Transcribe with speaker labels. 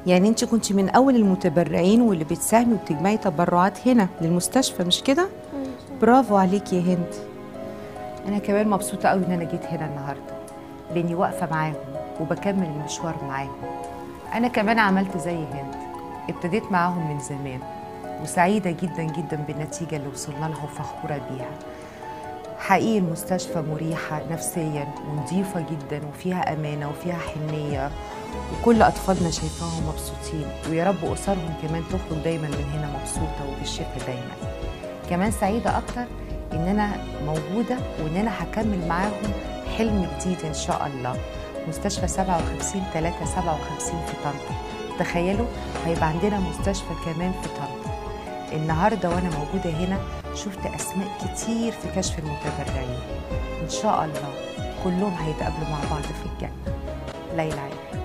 Speaker 1: يعني انت كنت من اول المتبرعين واللي بتساهمي وبتجمعي تبرعات هنا للمستشفى مش كده برافو عليكي يا هند انا كمان مبسوطه قوي ان انا جيت هنا النهارده لاني واقفه معاهم وبكمل المشوار معاهم انا كمان عملت زي هند ابتديت معاهم من زمان وسعيده جدا جدا بالنتيجه اللي وصلنا لها وفخوره بيها حقيقي المستشفى مريحة نفسيا ونظيفة جدا وفيها أمانة وفيها حنية وكل أطفالنا شايفاهم مبسوطين ويا رب أسرهم كمان تخرج دايما من هنا مبسوطة وبالشفا دايما كمان سعيدة أكتر إن أنا موجودة وإن أنا هكمل معاهم حلم جديد إن شاء الله مستشفى 57 3 57 في طنطا تخيلوا هيبقى عندنا مستشفى كمان في طنطا النهارده وانا موجوده هنا شفت اسماء كتير في كشف المتبرعين ان شاء الله كلهم هيتقابلوا مع بعض في الجنه ليلى عيد